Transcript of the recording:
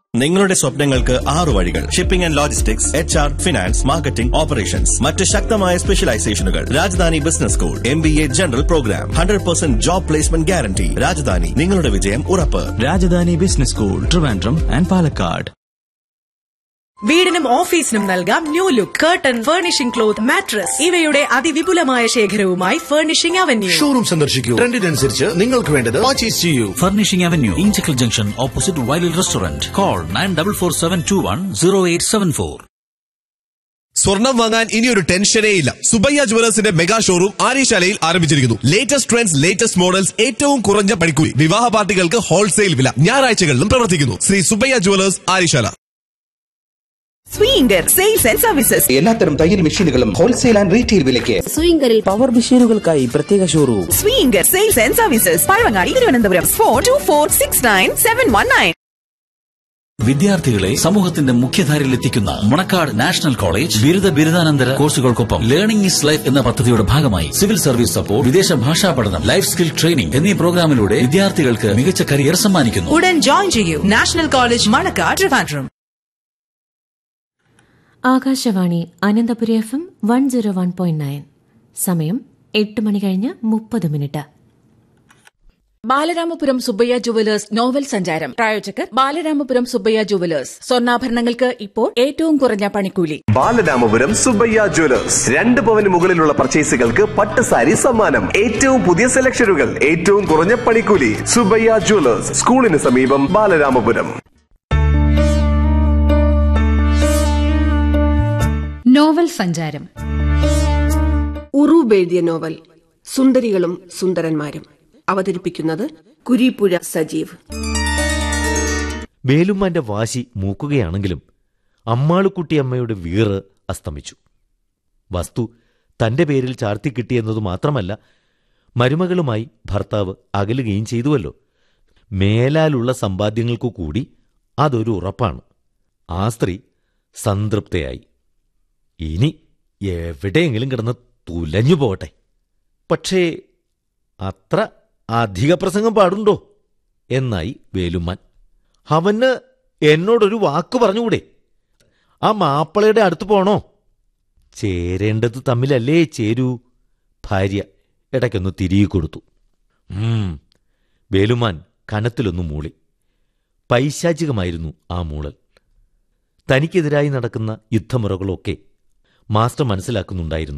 നിങ്ങളുടെ സ്വപ്നങ്ങൾക്ക് ആറു വഴികൾ shipping and logistics H R finance marketing operations മറ്റ് ശക്തമായ സ്പെഷ്യലൈസേഷനുകൾ Rajadhani Business School M B A general programme hundred percent job placement guarantee Rajadhani നിങ്ങളുടെ വിജയം ഉറപ്പ് Rajadhani Business School Trivandrum and Palakkad വീടിനും ഓഫീസിനും നൽകാം new look curtain furnishing cloth mattress ഇവയുടെ അതിവിപുലമായ ശേഖരവുമായി ഫർണിഷിംഗ് അവന്യൂ ഷോറൂം സന്ദർശിക്കൂ ട്രെൻഡിനനുസരിച്ച് നിങ്ങൾക്ക് വേണ്ടത് പർച്ചേസ് ചെയ്യൂ Furnishing Avenue, Inchicle Junction, opposite Wild Restaurant. Call 9447210874. സ്വർണം വാങ്ങാൻ ഇനി ഒരു ടെൻഷനേ ഇല്ല സുബയ്യ ജുവലേഴ്സിന്റെ മെഗാ ഷോറൂം ആര്യശാലയിൽ ആരംഭിച്ചിരിക്കുന്നു ലേറ്റസ്റ്റ് ട്രെൻഡ്സ് ലേറ്റസ്റ്റ് മോഡൽസ് ഏറ്റവും കുറഞ്ഞ പണിക്കൂലി വിവാഹ പാർട്ടികൾക്ക് ഹോൾസെയിൽ വില ഞായറാഴ്ചകളിലും പ്രവർത്തിക്കുന്നു Shri Subbaiah Jewellers Aryashala Swinger sales and services എല്ലാത്തരം തയ്യൽ മെഷീനുകളും ഹോൾസെയിൽ ആൻഡ് റീറ്റെയിൽ വിലയ്ക്ക് സ്വിംഗറിൽ പവർ മെഷീനുകൾക്കായി പ്രത്യേക showroom Swinger sales and services Pazhavangadi Thiruvananthapuram four two four six nine seven one nine വിദ്യാർത്ഥികളെ സമൂഹത്തിന്റെ മുഖ്യധാരയിൽ എത്തിക്കുന്ന മണക്കാട് നാഷണൽ കോളേജ് ബിരുദ ബിരുദാനന്തര കോഴ്സുകൾക്കൊപ്പം ലേണിംഗ് ഇസ് ലൈഫ് എന്ന പദ്ധതിയുടെ ഭാഗമായി സിവിൽ സർവീസ് സപ്പോർട്ട് വിദേശ ഭാഷാ പഠനം ലൈഫ് സ്കിൽ ട്രെയിനിംഗ് എന്നീ പ്രോഗ്രാമിലൂടെ വിദ്യാർത്ഥികൾക്ക് മികച്ച കരിയർ സമ്മാനിക്കുന്നു ഉടൻ ജോയിൻ ചെയ്യൂ National College Manacaud Trivandrum Akashvani Ananthapuri F M one zero one point nine സമയം എട്ട് മണി കഴിഞ്ഞ് മുപ്പത് minute Balaramapuram Subbaiah Jewellers novel സഞ്ചാരം പ്രായോജകർ ബാലരാമപുരം സുബ്ബയ്യ ജുവലേഴ്സ് സ്വർണ്ണാഭരണങ്ങൾക്ക് ഇപ്പോൾ ഏറ്റവും കുറഞ്ഞ പണിക്കൂലി ബാലരാമപുരം സുബയ്യ ജ്വല്ലേഴ്സ് രണ്ട് പവന് മുകളിലുള്ള പർച്ചേസുകൾക്ക് പട്ട് സാരി സമ്മാനം ഏറ്റവും പുതിയ സെലക്ഷനുകൾ ഏറ്റവും കുറഞ്ഞ പണിക്കൂലി സുബയ്യ ജ്വല്ലേഴ്സ് സ്കൂളിന് സമീപം ബാലരാമപുരം നോവൽ സഞ്ചാരം ഉറൂബ് എഴുതിയ നോവൽ സുന്ദരികളും സുന്ദരന്മാരും അവതരിപ്പിക്കുന്നത് കുരീപ്പുഴ സജീവ് വേലുമ്മാന്റെ വാശി മൂക്കുകയാണെങ്കിലും അമ്മാളുക്കുട്ടിയമ്മയുടെ വീറ് അസ്തമിച്ചു വസ്തു തന്റെ പേരിൽ ചാർത്തി കിട്ടിയെന്നതു മാത്രമല്ല മരുമകളുമായി ഭർത്താവ് അകലുകയും ചെയ്തുവല്ലോ മേലാലുള്ള സമ്പാദ്യങ്ങൾക്കു കൂടി അതൊരു ഉറപ്പാണ് ആ സ്ത്രീ സംതൃപ്തയായി ഇനി എവിടെയെങ്കിലും കിടന്ന് തുലഞ്ഞു പോകട്ടെ പക്ഷേ അത്ര അധിക പ്രസംഗം പാടുണ്ടോ എന്നായി വേലുമ്മാൻ അവന് എന്നോടൊരു വാക്ക് പറഞ്ഞുകൂടെ ആ മാപ്പിളയുടെ അടുത്ത് പോണോ ചേരേണ്ടത് തമ്മിലല്ലേ ചേരൂ ഭാര്യ ഇടയ്ക്കൊന്ന് തിരികെ കൊടുത്തു ഉം, വേലുമാൻ കനത്തിലൊന്നു മൂളി പൈശാചികമായിരുന്നു ആ മൂളൽ തനിക്കെതിരായി നടക്കുന്ന യുദ്ധമുറകളൊക്കെ മാസ്റ്റർ മനസ്സിലാക്കുന്നുണ്ടായിരുന്നു